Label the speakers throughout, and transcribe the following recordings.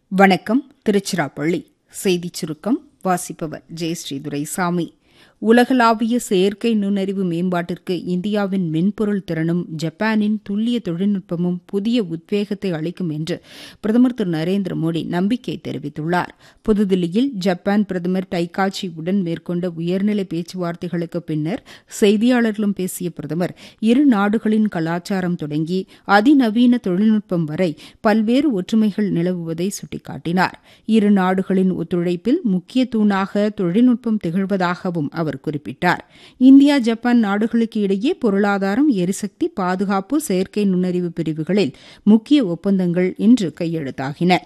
Speaker 1: வணக்கம் திருச்சிராப்பள்ளி செய்திச் சுருக்கம் வாசிப்பவர் ஜெயஸ்ரீ துரைசாமி உலகளாவிய செயற்கை நுண்ணறிவு மேம்பாட்டிற்கு இந்தியாவின் மென்பொருள் திறனும் ஜப்பானின் துல்லிய தொழில்நுட்பமும் புதிய உத்வேகத்தை அளிக்கும் என்று பிரதமர் திரு நரேந்திர மோடி நம்பிக்கை தெரிவித்துள்ளார் புதுதில்லியில் ஜப்பான் பிரதமர் டைகாச்சி உடன் மேற்கொண்ட உயர்நிலை பேச்சுவார்த்தைகளுக்கு பின்னர் செய்தியாளர்களும் பேசிய பிரதமர் இரு நாடுகளின் கலாச்சாரம் தொடங்கி அதிநவீன தொழில்நுட்பம் வரை பல்வேறு ஒற்றுமைகள் நிலவுவதை சுட்டிக்காட்டினார் இரு நாடுகளின் ஒத்துழைப்பில் முக்கிய தூணாக தொழில்நுட்பம் திகழ்வதாகவும் அவர் குறிப்பிட்டார் இந்தியா ஜப்பான் நாடுகளுக்கு இடையே பொருளாதாரம் எரிசக்தி பாதுகாப்பு செயற்கை நுண்ணறிவு பிரிவுகளில் முக்கிய ஒப்பந்தங்கள் இன்று கையெழுத்தாகின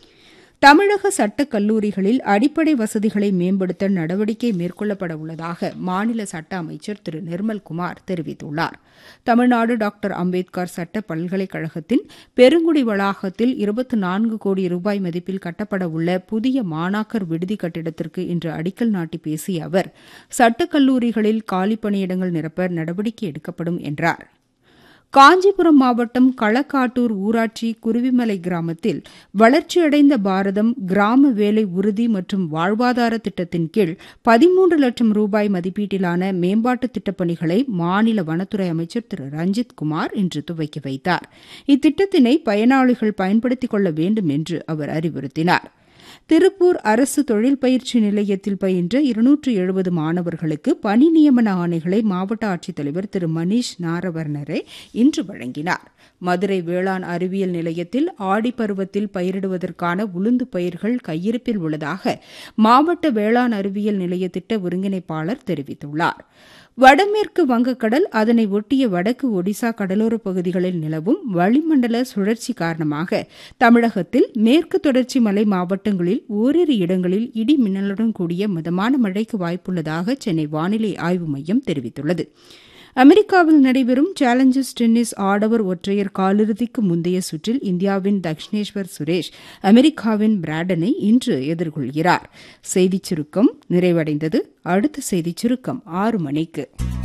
Speaker 1: தமிழக சட்டக் கல்லூரிகளில் அடிப்படை வசதிகளை மேம்படுத்த நடவடிக்கை மேற்கொள்ளப்பட உள்ளதாக மாநில சட்ட அமைச்சர் திரு நிர்மல்குமார் தெரிவித்துள்ளார் தமிழ்நாடு டாக்டர் அம்பேத்கர் சட்ட பல்கலைக்கழகத்தின் பெருங்குடி வளாகத்தில் இருபத்தி நான்கு கோடி ரூபாய் மதிப்பில் கட்டப்பட உள்ள புதிய மாணாக்கர் விடுதி கட்டிடத்திற்கு இன்று அடிக்கல் நாட்டி பேசிய அவர் சட்டக் கல்லூரிகளில் காலிப் பணியிடங்கள் நிரப்ப நடவடிக்கை எடுக்கப்படும் என்றார் காஞ்சிபுரம் மாவட்டம் களக்காட்டூர் ஊராட்சி குருவிமலை கிராமத்தில் வளர்ச்சியடைந்த பாரதம் கிராம வேலை உறுதி மற்றும் வாழ்வாதார திட்டத்தின் கீழ் பதிமூன்று லட்சம் ரூபாய் மதிப்பீட்டிலான மேம்பாட்டு திட்டப் பணிகளை மாநில வனத்துறை அமைச்சர் திரு ரஞ்சித் குமார் இன்று துவக்கி வைத்தார் இத்திட்டத்தினை பயனாளிகள் பயன்படுத்திக் கொள்ள வேண்டும் என்று அவர் அறிவுறுத்தினார் திருப்பூர் அரசு தொழில் பயிற்சி நிலையத்தில் பயின்ற இருநூற்று எழுபது மாணவர்களுக்கு பணி நியமன ஆணைகளை மாவட்ட ஆட்சித்தலைவர் திரு மணீஷ் நாரவர்ணரே இன்று வழங்கினார் மதுரை வேளாண் அறிவியல் நிலையத்தில் ஆடிப்பருவத்தில் பயிரிடுவதற்கான உளுந்து பயிர்கள் கையிருப்பில் உள்ளதாக மாவட்ட வேளாண் அறிவியல் நிலைய திட்ட ஒருங்கிணைப்பாளர் தெரிவித்துள்ளார் வடமேற்கு வங்கக்கடல் அதனை ஒட்டிய வடக்கு ஒடிசா கடலோரப் பகுதிகளில் நிலவும் வளிமண்டல சுழற்சி காரணமாக தமிழகத்தில் மேற்கு தொடர்ச்சி மலை மாவட்டங்களில் ஓரிரு இடங்களில் இடி மின்னலுடன் கூடிய மிதமான மழைக்கு வாய்ப்புள்ளதாக சென்னை வானிலை ஆய்வு மையம் தெரிவித்துள்ளது அமெரிக்காவில் நடைபெறும் சேலஞ்சர்ஸ் டென்னிஸ் ஆடவர் ஒற்றையர் காலிறுதிக்கு முந்தைய சுற்றில் இந்தியாவின் தக்ஷனேஸ்வர் சுரேஷ் அமெரிக்காவின் பிராடனை இன்று எதிர்கொள்கிறார் செய்திச் சுருக்கம் நிறைவடைந்தது அடுத்த செய்திச் சுருக்கம் ஆறு மணிக்கு